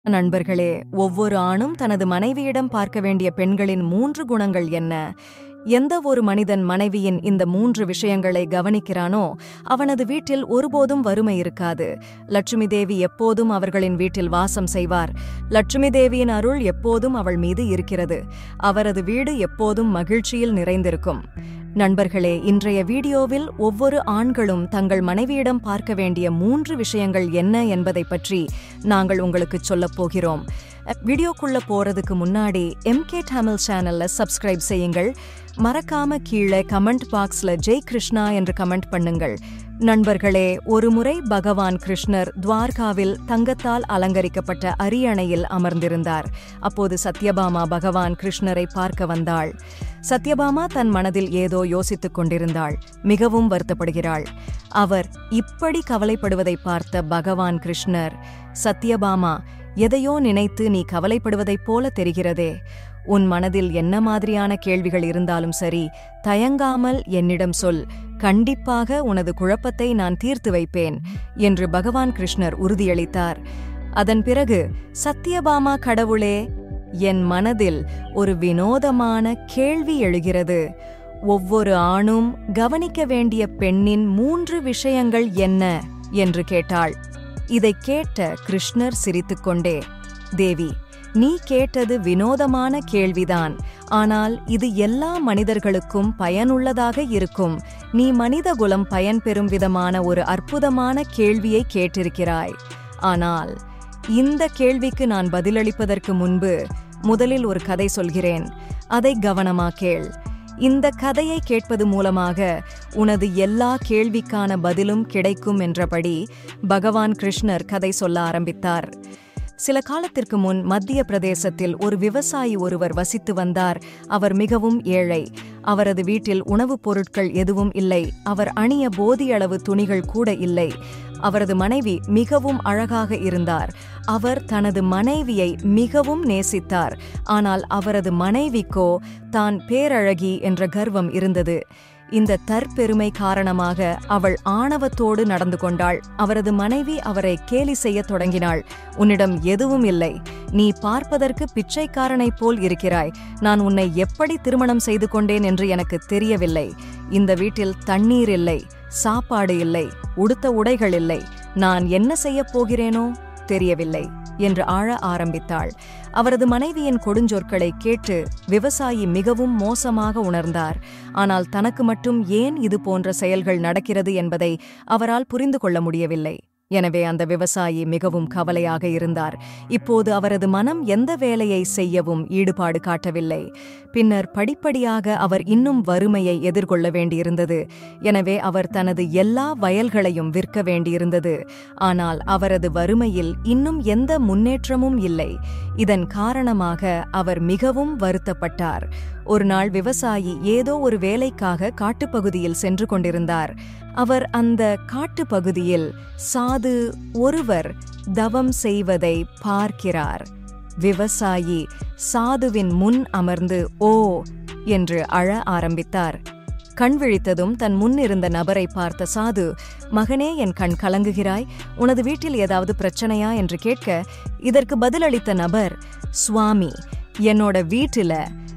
நண்பர்களே ஒவ்வொரு ஆணும் தனது மனைவியிடம் பார்க்க வேண்டிய பெண்களின் மூன்று குணங்கள் என்ன எந்த ஒரு மனிதன் மனைவியின் இந்த மூன்று விஷயங்களை கவனிக்கிறானோ அவனது வீட்டில் ஒருபோதும் வறுமை இருக்காது லட்சுமி தேவி எப்போதும் அவர்களின் வீட்டில் வாசம் செய்வார் லட்சுமி தேவியின் அருள் எப்போதும் அவள் மீது இருக்கிறது அவரது வீடு எப்போதும் மகிழ்ச்சியில் நிறைந்திருக்கும் நண்பர்களே இன்றைய வீடியோவில் ஒவ்வொரு ஆண்களும் தங்கள் மனைவியிடம் பார்க்க வேண்டிய மூன்று விஷயங்கள் என்ன என்பதை பற்றி நாங்கள் உங்களுக்கு சொல்லப் போகிறோம் வீடியோக்குள்ள போறதுக்கு முன்னாடி எம்கே தமிழ் சேனல்ல சப்ஸ்கிரைப் செய்யுங்கள் மறக்காம கீழே கமெண்ட் பாக்ஸ்ல ஜெய் கிருஷ்ணா என்று கமெண்ட் பண்ணுங்கள் நண்பர்களே ஒருமுறை பகவான் கிருஷ்ணர் துவார்காவில் தங்கத்தால் அலங்கரிக்கப்பட்ட அரியணையில் அமர்ந்திருந்தார் அப்போது சத்யபாமா பகவான் கிருஷ்ணரை பார்க்க வந்தாள் சத்யபாமா தன் மனதில் ஏதோ யோசித்துக் கொண்டிருந்தாள் மிகவும் வருத்தப்படுகிறாள் அவர் இப்படி கவலைப்படுவதை பார்த்த பகவான் கிருஷ்ணர் சத்யபாமா எதையோ நினைத்து நீ கவலைப்படுவதைப் போல தெரிகிறதே உன் மனதில் என்ன மாதிரியான கேள்விகள் இருந்தாலும் சரி தயங்காமல் என்னிடம் சொல் கண்டிப்பாக உனது குழப்பத்தை நான் தீர்த்து வைப்பேன் என்று பகவான் கிருஷ்ணர் உறுதியளித்தார் அதன் பிறகு சத்யபாமா கடவுளே என் மனதில் ஒரு வினோதமான கேள்வி எழுகிறது ஒவ்வொரு ஆணும் கவனிக்க வேண்டிய பெண்ணின் மூன்று விஷயங்கள் என்ன என்று கேட்டாள் இதைக் கேட்ட கிருஷ்ணர் சிரித்துக்கொண்டே தேவி நீ கேட்டது வினோதமான கேள்விதான் ஆனால் இது எல்லா மனிதர்களுக்கும் பயனுள்ளதாக இருக்கும் நீ மனிதகுலம் பயன்பெறும் விதமான ஒரு அற்புதமான கேள்வியை கேட்டிருக்கிறாய் ஆனால் இந்த கேள்விக்கு நான் பதிலளிப்பதற்கு முன்பு முதலில் ஒரு கதை சொல்கிறேன் அதை கவனமா கேள் இந்த கதையை கேட்பது மூலமாக உனது எல்லா கேள்விக்கான பதிலும் கிடைக்கும் என்றபடி பகவான் கிருஷ்ணர் கதை சொல்ல ஆரம்பித்தார் சில காலத்திற்கு முன் மத்திய பிரதேசத்தில் ஒரு விவசாயி ஒருவர் வசித்து வந்தார் அவர் மிகவும் ஏழை அவரது வீட்டில் உணவுப் பொருட்கள் எதுவும் இல்லை அவர் அணிய போதியளவு துணிகள் கூட இல்லை அவரது மனைவி மிகவும் அழகாக இருந்தார் அவர் தனது மனைவியை மிகவும் நேசித்தார் ஆனால் அவரது மனைவிக்கோ தான் பேரழகி என்ற கர்வம் இருந்தது இந்த தற்பெருமை காரணமாக அவள் ஆணவத்தோடு நடந்து கொண்டாள் அவரது மனைவி அவரை கேலி செய்யத் தொடங்கினாள் உன்னிடம் எதுவும் இல்லை நீ பார்ப்பதற்கு பிச்சைக்காரனைப் போல் இருக்கிறாய் நான் உன்னை எப்படி திருமணம் செய்து கொண்டேன் என்று எனக்கு தெரியவில்லை இந்த வீட்டில் தண்ணீர் இல்லை சாப்பாடு இல்லை உடுத்த உடைகள் இல்லை நான் என்ன செய்யப் போகிறேனோ தெரியவில்லை என்று ஆழ ஆரம்பித்தாள் அவரது மனைவியின் கொடுஞ்சொற்களை கேட்டு விவசாயி மிகவும் மோசமாக உணர்ந்தார் ஆனால் தனக்கு மட்டும் ஏன் இது போன்ற செயல்கள் நடக்கிறது என்பதை அவரால் புரிந்து கொள்ள முடியவில்லை எனவே அந்த விவசாயி மிகவும் கவலையாக இருந்தார் இப்போது அவரது மனம் எந்த வேலையை செய்யவும் ஈடுபாடு காட்டவில்லை பின்னர் படிப்படியாக அவர் இன்னும் வறுமையை எதிர்கொள்ள வேண்டியிருந்தது எனவே அவர் தனது எல்லா வயல்களையும் விற்க வேண்டியிருந்தது ஆனால் அவரது வறுமையில் இன்னும் எந்த முன்னேற்றமும் இல்லை இதன் காரணமாக அவர் மிகவும் வருத்தப்பட்டார் ஒரு நாள் விவசாயி ஏதோ ஒரு வேலைக்காக காட்டுப்பகுதியில் சென்று கொண்டிருந்தார் அவர் அந்த காட்டுப்பகுதியில் சாது ஒருவர் தவம் செய்வதை பார்க்கிறார் விவசாயி சாதுவின் முன் அமர்ந்து ஓ என்று அழ ஆரம்பித்தார் கண் விழித்ததும் தன் முன் இருந்த நபரை பார்த்த சாது மகனே என் கண் கலங்குகிறாய் உனது வீட்டில் ஏதாவது பிரச்சனையா என்று கேட்க இதற்கு பதிலளித்த நபர் சுவாமி என்னோட வீட்டில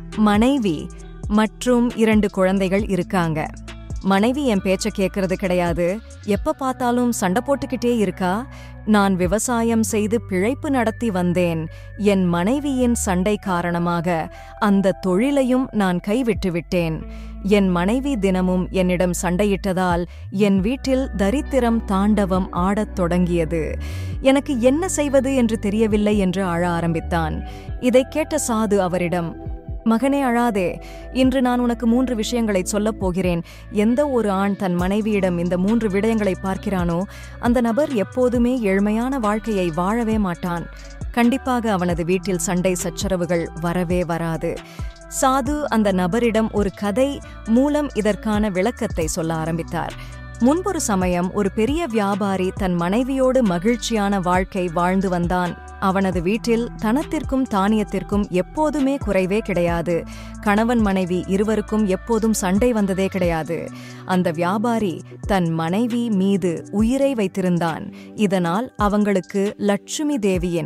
மனைவி மற்றும் இரண்டு குழந்தைகள் இருக்காங்க மனைவி என் பேச்ச கேட்கறது கிடையாது எப்ப பார்த்தாலும் சண்டை போட்டுக்கிட்டே இருக்கா நான் விவசாயம் செய்து பிழைப்பு நடத்தி வந்தேன் என் மனைவியின் சண்டை காரணமாக அந்த தொழிலையும் நான் கைவிட்டு விட்டேன் என் மனைவி தினமும் என்னிடம் சண்டையிட்டதால் என் வீட்டில் தரித்திரம் தாண்டவம் ஆடத் தொடங்கியது எனக்கு என்ன செய்வது என்று தெரியவில்லை என்று அழ ஆரம்பித்தான் இதைக் கேட்ட சாது அவரிடம் மகனே அழாதே இன்று நான் உனக்கு மூன்று விஷயங்களை சொல்லப் போகிறேன் எந்த ஒரு ஆண் தன் மனைவியிடம் இந்த மூன்று விடயங்களை பார்க்கிறானோ அந்த நபர் எப்போதுமே ஏழ்மையான வாழ்க்கையை வாழவே மாட்டான் கண்டிப்பாக அவனது வீட்டில் சண்டை சச்சரவுகள் வரவே வராது சாது அந்த நபரிடம் ஒரு கதை மூலம் இதற்கான விளக்கத்தை சொல்ல ஆரம்பித்தார் முன்பொரு சமயம் ஒரு பெரிய வியாபாரி தன் மனைவியோடு மகிழ்ச்சியான வாழ்க்கை வாழ்ந்து வந்தான் அவனது வீட்டில் தனத்திற்கும் தானியத்திற்கும் எப்போதுமே குறைவே கிடையாது கணவன் மனைவி இருவருக்கும் எப்போதும் சண்டை வந்ததே கிடையாது அந்த வியாபாரி தன் மனைவி மீது உயிரை வைத்திருந்தான் இதனால் அவங்களுக்கு லட்சுமி தேவியின்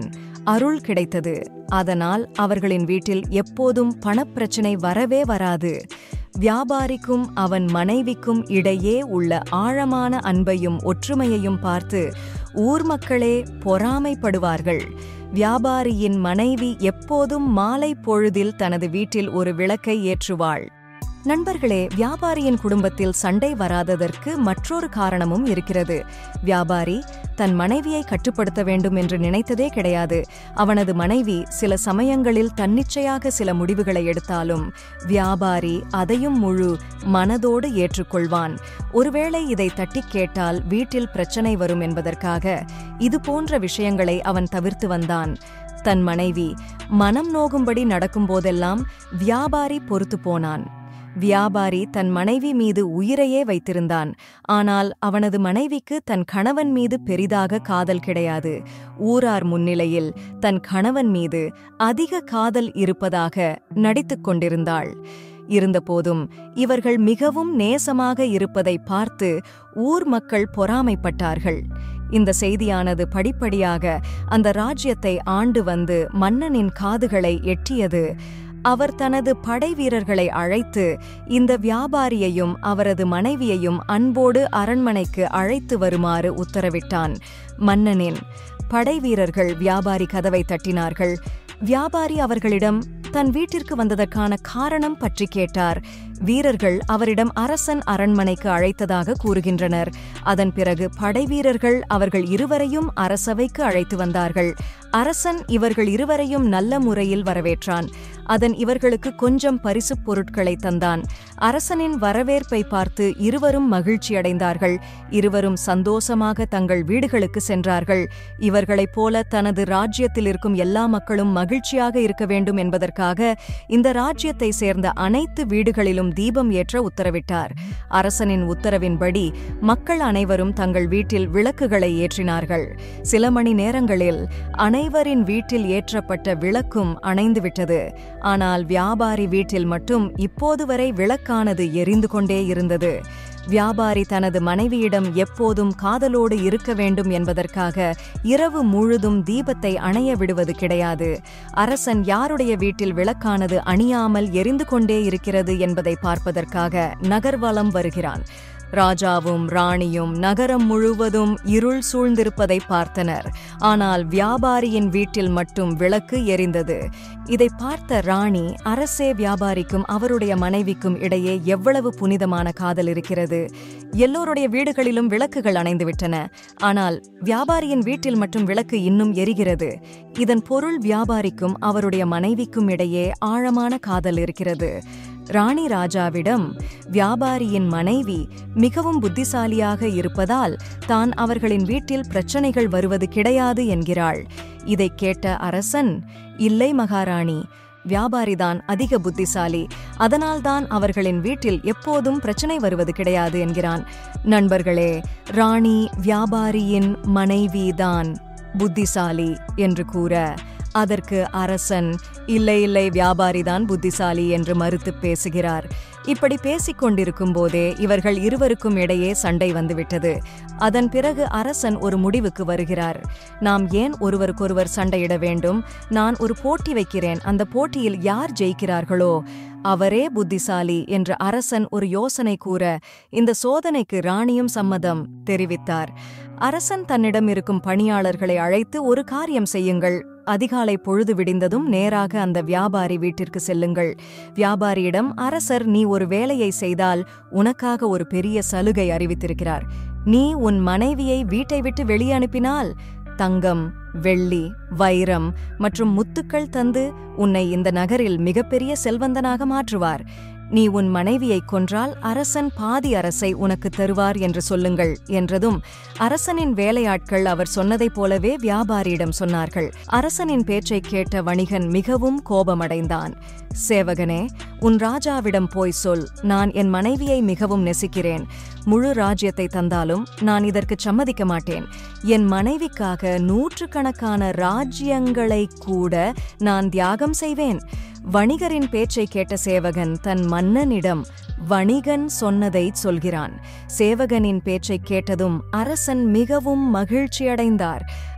அருள் கிடைத்தது அதனால் அவர்களின் வீட்டில் எப்போதும் பணப்பிரச்சனை வரவே வராது வியாபாரிக்கும் அவன் மனைவிக்கும் இடையே உள்ள ஆழமான அன்பையும் ஒற்றுமையையும் பார்த்து ஊர் மக்களே பொறாமைப்படுவார்கள் வியாபாரியின் மனைவி எப்போதும் மாலை பொழுதில் தனது வீட்டில் ஒரு விளக்கை ஏற்றுவாள் நண்பர்களே வியாபாரியின் குடும்பத்தில் சண்டை வராததற்கு மற்றொரு காரணமும் இருக்கிறது வியாபாரி தன் மனைவியை கட்டுப்படுத்த வேண்டும் என்று நினைத்ததே கிடையாது அவனது மனைவி சில சமயங்களில் தன்னிச்சையாக சில முடிவுகளை எடுத்தாலும் வியாபாரி அதையும் முழு மனதோடு ஏற்றுக்கொள்வான் ஒருவேளை இதை தட்டிக் கேட்டால் வீட்டில் பிரச்சனை வரும் என்பதற்காக இது போன்ற விஷயங்களை அவன் தவிர்த்து வந்தான் தன் மனைவி மனம் நோகும்படி நடக்கும்போதெல்லாம் வியாபாரி பொறுத்து போனான் வியாபாரி தன் மனைவி மீது உயிரையே வைத்திருந்தான் ஆனால் அவனது மனைவிக்கு தன் கணவன் மீது பெரிதாக காதல் கிடையாது ஊரார் முன்னிலையில் தன் கணவன் மீது அதிக காதல் இருப்பதாக நடித்துக் கொண்டிருந்தாள் இருந்தபோதும் இவர்கள் மிகவும் நேசமாக இருப்பதை பார்த்து ஊர் மக்கள் பொறாமைப்பட்டார்கள் இந்த செய்தியானது படிப்படியாக அந்த ராஜ்யத்தை ஆண்டு வந்து மன்னனின் காதுகளை எட்டியது அவர் தனது படை வீரர்களை அழைத்து இந்த வியாபாரியையும் அவரது மனைவியையும் அன்போடு அரண்மனைக்கு அழைத்து வருமாறு உத்தரவிட்டான் மன்னனின் படை வீரர்கள் வியாபாரி கதவை தட்டினார்கள் வியாபாரி அவர்களிடம் தன் வீட்டிற்கு வந்ததற்கான காரணம் பற்றி கேட்டார் வீரர்கள் அவரிடம் அரசன் அரண்மனைக்கு அழைத்ததாக கூறுகின்றனர் அதன் பிறகு படை வீரர்கள் அவர்கள் இருவரையும் அரசவைக்கு அழைத்து வந்தார்கள் அரசன் இவர்கள் இருவரையும் நல்ல முறையில் வரவேற்றான் அதன் இவர்களுக்கு கொஞ்சம் பரிசுப் பொருட்களை தந்தான் அரசனின் வரவேற்பை பார்த்து இருவரும் மகிழ்ச்சியடைந்தார்கள் இருவரும் சந்தோஷமாக தங்கள் வீடுகளுக்கு சென்றார்கள் இவர்களைப் போல தனது ராஜ்யத்தில் இருக்கும் எல்லா மக்களும் மகிழ்ச்சியாக இருக்க வேண்டும் என்பதற்காக இந்த ராஜ்யத்தை சேர்ந்த அனைத்து வீடுகளிலும் தீபம் ஏற்ற உத்தரவிட்டார் அரசனின் உத்தரவின்படி மக்கள் அனைவரும் தங்கள் வீட்டில் விளக்குகளை ஏற்றினார்கள் சில மணி நேரங்களில் அனைவரின் வீட்டில் ஏற்றப்பட்ட விளக்கும் அணைந்துவிட்டது ஆனால் வியாபாரி வீட்டில் மட்டும் இப்போது வரை விளக்கானது எரிந்து கொண்டே இருந்தது வியாபாரி தனது மனைவியிடம் எப்போதும் காதலோடு இருக்க வேண்டும் என்பதற்காக இரவு முழுதும் தீபத்தை அணைய விடுவது கிடையாது அரசன் யாருடைய வீட்டில் விளக்கானது அணியாமல் எரிந்து கொண்டே இருக்கிறது என்பதை பார்ப்பதற்காக நகர்வலம் வருகிறான் ராஜாவும் ராணியும் நகரம் முழுவதும் இருள் சூழ்ந்திருப்பதை பார்த்தனர் ஆனால் வியாபாரியின் வீட்டில் மட்டும் விளக்கு எரிந்தது இதை பார்த்த ராணி அரசே வியாபாரிக்கும் அவருடைய மனைவிக்கும் இடையே எவ்வளவு புனிதமான காதல் இருக்கிறது எல்லோருடைய வீடுகளிலும் விளக்குகள் அணைந்துவிட்டன ஆனால் வியாபாரியின் வீட்டில் மட்டும் விளக்கு இன்னும் எரிகிறது இதன் பொருள் வியாபாரிக்கும் அவருடைய மனைவிக்கும் இடையே ஆழமான காதல் இருக்கிறது ராணி ராஜாவிடம் வியாபாரியின் மனைவி மிகவும் புத்திசாலியாக இருப்பதால் தான் அவர்களின் வீட்டில் பிரச்சனைகள் வருவது கிடையாது என்கிறாள் இதைக் கேட்ட அரசன் இல்லை மகாராணி வியாபாரிதான் அதிக புத்திசாலி அதனால்தான் அவர்களின் வீட்டில் எப்போதும் பிரச்சனை வருவது கிடையாது என்கிறான் நண்பர்களே ராணி வியாபாரியின் மனைவிதான் புத்திசாலி என்று கூற அதற்கு அரசன் இல்லை இல்லை வியாபாரிதான் புத்திசாலி என்று மறுத்து பேசுகிறார் இப்படி பேசிக் கொண்டிருக்கும் போதே இவர்கள் இருவருக்கும் இடையே சண்டை வந்துவிட்டது அதன் பிறகு அரசன் ஒரு முடிவுக்கு வருகிறார் நாம் ஏன் ஒருவருக்கொருவர் சண்டையிட வேண்டும் நான் ஒரு போட்டி வைக்கிறேன் அந்த போட்டியில் யார் ஜெயிக்கிறார்களோ அவரே புத்திசாலி என்று அரசன் ஒரு யோசனை கூற இந்த சோதனைக்கு ராணியும் சம்மதம் தெரிவித்தார் அரசன் தன்னிடம் இருக்கும் பணியாளர்களை அழைத்து ஒரு காரியம் செய்யுங்கள் அதிகாலை பொழுது விடிந்ததும் நேராக அந்த வியாபாரி வீட்டிற்கு செல்லுங்கள் வியாபாரியிடம் அரசர் நீ ஒரு வேலையை செய்தால் உனக்காக ஒரு பெரிய சலுகை அறிவித்திருக்கிறார் நீ உன் மனைவியை வீட்டை விட்டு வெளியே அனுப்பினால் தங்கம் வெள்ளி வைரம் மற்றும் முத்துக்கள் தந்து உன்னை இந்த நகரில் மிகப்பெரிய செல்வந்தனாக மாற்றுவார் நீ உன் மனைவியைக் கொன்றால் அரசன் பாதி அரசை உனக்கு தருவார் என்று சொல்லுங்கள் என்றதும் அரசனின் வேலையாட்கள் அவர் சொன்னதைப் போலவே வியாபாரியிடம் சொன்னார்கள் அரசனின் பேச்சைக் கேட்ட வணிகன் மிகவும் கோபமடைந்தான் சேவகனே உன் ராஜாவிடம் போய் சொல் நான் என் மனைவியை மிகவும் நெசிக்கிறேன் முழு ராஜ்யத்தை தந்தாலும் நான் இதற்கு சம்மதிக்க மாட்டேன் என் மனைவிக்காக நூற்றுக்கணக்கான ராஜ்யங்களை கூட நான் தியாகம் செய்வேன் வணிகரின் பேச்சை கேட்ட சேவகன் தன் மன்னனிடம் வணிகன் சொன்னதை சொல்கிறான் சேவகனின் பேச்சைக் கேட்டதும் அரசன் மிகவும் மகிழ்ச்சியடைந்தார்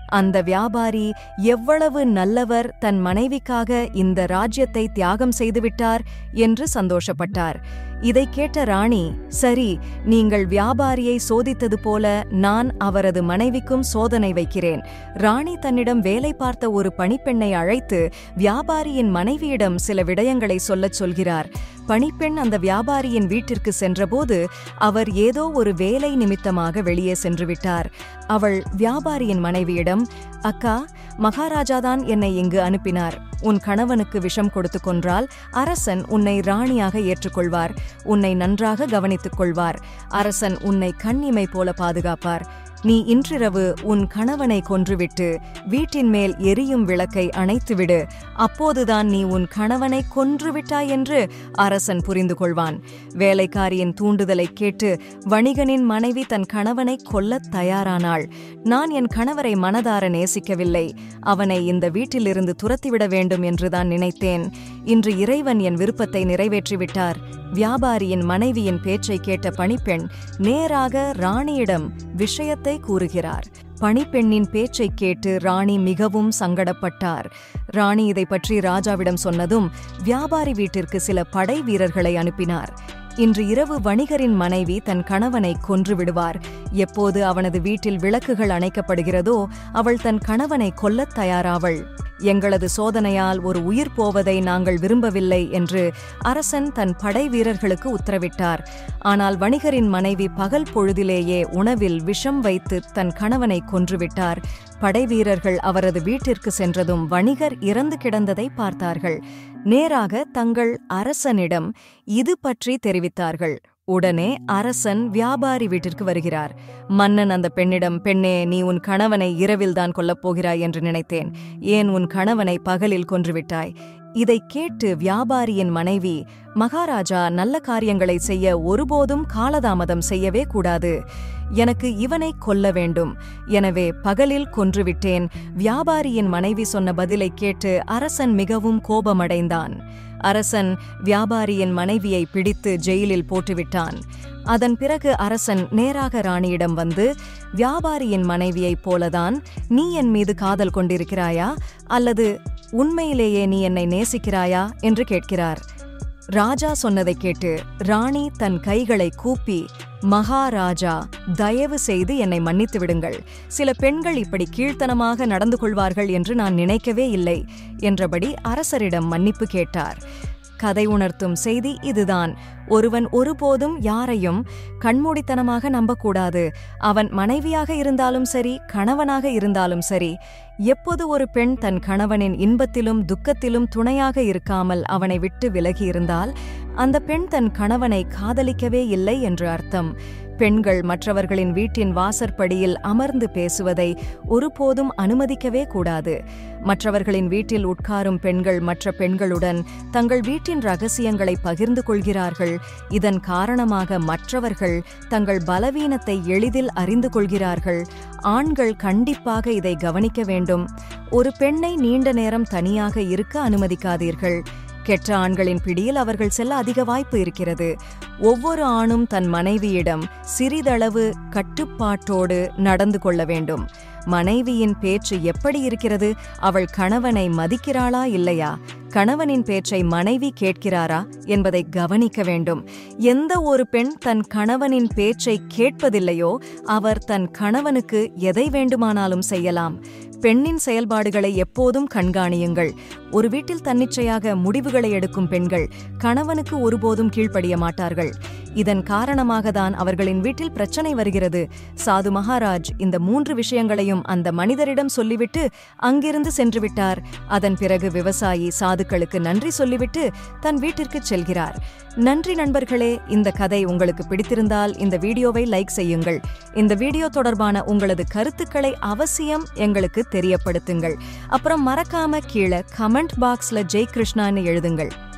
அந்த வியாபாரி எவ்வளவு நல்லவர் தன் மனைவிக்காக இந்த ராஜ்யத்தை தியாகம் செய்துவிட்டார் என்று சந்தோஷப்பட்டார் இதை கேட்ட ராணி சரி நீங்கள் வியாபாரியை சோதித்தது போல நான் அவரது மனைவிக்கும் சோதனை வைக்கிறேன் ராணி தன்னிடம் வேலை பார்த்த ஒரு பணிப்பெண்ணை அழைத்து வியாபாரியின் மனைவியிடம் சில விடயங்களை சொல்லச் சொல்கிறார் பணிப்பெண் அந்த வியாபாரியின் வீட்டிற்கு சென்றபோது அவர் ஏதோ ஒரு வேலை நிமித்தமாக வெளியே சென்றுவிட்டார் அவள் வியாபாரியின் மனைவியிடம் அக்கா மகாராஜாதான் என்னை இங்கு அனுப்பினார் உன் கணவனுக்கு விஷம் கொடுத்து கொன்றால் அரசன் உன்னை ராணியாக ஏற்றுக்கொள்வார் உன்னை நன்றாக கவனித்துக் கொள்வார் அரசன் உன்னை கண்ணிமை போல பாதுகாப்பார் நீ இன்றிரவு உன் கணவனை கொன்றுவிட்டு வீட்டின் மேல் எரியும் விளக்கை அணைத்துவிடு அப்போதுதான் நீ உன் கணவனை கொன்றுவிட்டாய் என்று அரசன் புரிந்து கொள்வான் வேலைக்காரியின் தூண்டுதலை கேட்டு வணிகனின் மனைவி தன் கணவனை கொல்லத் தயாரானாள் நான் என் கணவரை மனதார நேசிக்கவில்லை அவனை இந்த வீட்டிலிருந்து துரத்திவிட வேண்டும் என்றுதான் நினைத்தேன் இன்று இறைவன் என் விருப்பத்தை நிறைவேற்றிவிட்டார் வியாபாரியின் மனைவியின் பேச்சை கேட்ட பணிப்பெண் நேராக ராணியிடம் விஷயத்தை கூறுகிறார் பணிப்பெண்ணின் பேச்சைக் கேட்டு ராணி மிகவும் சங்கடப்பட்டார் ராணி இதை பற்றி ராஜாவிடம் சொன்னதும் வியாபாரி வீட்டிற்கு சில படை வீரர்களை அனுப்பினார் இன்று இரவு வணிகரின் மனைவி தன் கணவனை கொன்று விடுவார் எப்போது அவனது வீட்டில் விளக்குகள் அணைக்கப்படுகிறதோ அவள் தன் கணவனை கொல்லத் தயாராவள் எங்களது சோதனையால் ஒரு உயிர் போவதை நாங்கள் விரும்பவில்லை என்று அரசன் தன் படை வீரர்களுக்கு உத்தரவிட்டார் ஆனால் வணிகரின் மனைவி பகல் பொழுதிலேயே உணவில் விஷம் வைத்து தன் கணவனை கொன்றுவிட்டார் படை வீரர்கள் அவரது வீட்டிற்கு சென்றதும் வணிகர் இறந்து கிடந்ததை பார்த்தார்கள் நேராக தங்கள் அரசனிடம் இது பற்றி தெரிவித்தார்கள் உடனே அரசன் வியாபாரி வீட்டிற்கு வருகிறார் மன்னன் அந்த பெண்ணிடம் பெண்ணே நீ உன் கணவனை இரவில்தான் கொல்லப் போகிறாய் என்று நினைத்தேன் ஏன் உன் கணவனை பகலில் கொன்றுவிட்டாய் இதைக் கேட்டு வியாபாரியின் மனைவி மகாராஜா நல்ல காரியங்களை செய்ய ஒருபோதும் காலதாமதம் செய்யவே கூடாது எனக்கு இவனை கொல்ல வேண்டும் எனவே பகலில் கொன்றுவிட்டேன் வியாபாரியின் மனைவி சொன்ன பதிலைக் கேட்டு அரசன் மிகவும் கோபமடைந்தான் அரசன் வியாபாரியின் மனைவியை பிடித்து ஜெயிலில் போட்டுவிட்டான் அதன் பிறகு அரசன் நேராக ராணியிடம் வந்து வியாபாரியின் மனைவியைப் போலதான் நீ என் மீது காதல் கொண்டிருக்கிறாயா அல்லது உண்மையிலேயே நீ என்னை நேசிக்கிறாயா என்று கேட்கிறார் ராஜா சொன்னதைக் கேட்டு ராணி தன் கைகளை கூப்பி மகாராஜா தயவு செய்து என்னை மன்னித்து விடுங்கள் சில பெண்கள் இப்படி கீழ்த்தனமாக நடந்து கொள்வார்கள் என்று நான் நினைக்கவே இல்லை என்றபடி அரசரிடம் மன்னிப்பு கேட்டார் கதை உணர்த்தும் செய்தி இதுதான் ஒருவன் ஒருபோதும் யாரையும் கண்மூடித்தனமாக நம்பக்கூடாது அவன் மனைவியாக இருந்தாலும் சரி கணவனாக இருந்தாலும் சரி எப்போது ஒரு பெண் தன் கணவனின் இன்பத்திலும் துக்கத்திலும் துணையாக இருக்காமல் அவனை விட்டு விலகி இருந்தால் அந்த பெண் தன் கணவனை காதலிக்கவே இல்லை என்று அர்த்தம் பெண்கள் மற்றவர்களின் வீட்டின் வாசற்படியில் அமர்ந்து பேசுவதை ஒருபோதும் அனுமதிக்கவே கூடாது மற்றவர்களின் வீட்டில் உட்காரும் பெண்கள் மற்ற பெண்களுடன் தங்கள் வீட்டின் ரகசியங்களை பகிர்ந்து கொள்கிறார்கள் இதன் காரணமாக மற்றவர்கள் தங்கள் பலவீனத்தை எளிதில் அறிந்து கொள்கிறார்கள் ஆண்கள் கண்டிப்பாக இதை கவனிக்க வேண்டும் ஒரு பெண்ணை நீண்ட நேரம் தனியாக இருக்க அனுமதிக்காதீர்கள் கெட்ட ஆண்களின் பிடியில் அவர்கள் செல்ல அதிக வாய்ப்பு இருக்கிறது ஒவ்வொரு ஆணும் தன் மனைவியிடம் சிறிதளவு கட்டுப்பாட்டோடு நடந்து கொள்ள வேண்டும் மனைவியின் பேச்சு எப்படி இருக்கிறது அவள் கணவனை மதிக்கிறாளா இல்லையா கணவனின் பேச்சை மனைவி கேட்கிறாரா என்பதை கவனிக்க வேண்டும் எந்த ஒரு பெண் தன் கணவனின் பேச்சை கேட்பதில்லையோ அவர் தன் கணவனுக்கு எதை வேண்டுமானாலும் செய்யலாம் பெண்ணின் செயல்பாடுகளை எப்போதும் கண்காணியுங்கள் ஒரு வீட்டில் தன்னிச்சையாக முடிவுகளை எடுக்கும் பெண்கள் கணவனுக்கு ஒருபோதும் கீழ்ப்படிய மாட்டார்கள் இதன் காரணமாக தான் அவர்களின் வீட்டில் பிரச்சனை வருகிறது சாது மகாராஜ் இந்த மூன்று விஷயங்களையும் அந்த மனிதரிடம் சொல்லிவிட்டு அங்கிருந்து சென்று விட்டார் அதன் பிறகு விவசாயி சாதுக்களுக்கு நன்றி சொல்லிவிட்டு தன் வீட்டிற்கு செல்கிறார் நன்றி நண்பர்களே இந்த கதை உங்களுக்கு பிடித்திருந்தால் இந்த வீடியோவை லைக் செய்யுங்கள் இந்த வீடியோ தொடர்பான உங்களது கருத்துக்களை அவசியம் எங்களுக்கு தெரியப்படுத்துங்கள் அப்புறம் மறக்காம கீழே கமெண்ட் பாக்ஸ்ல ஜெய் கிருஷ்ணான்னு எழுதுங்கள்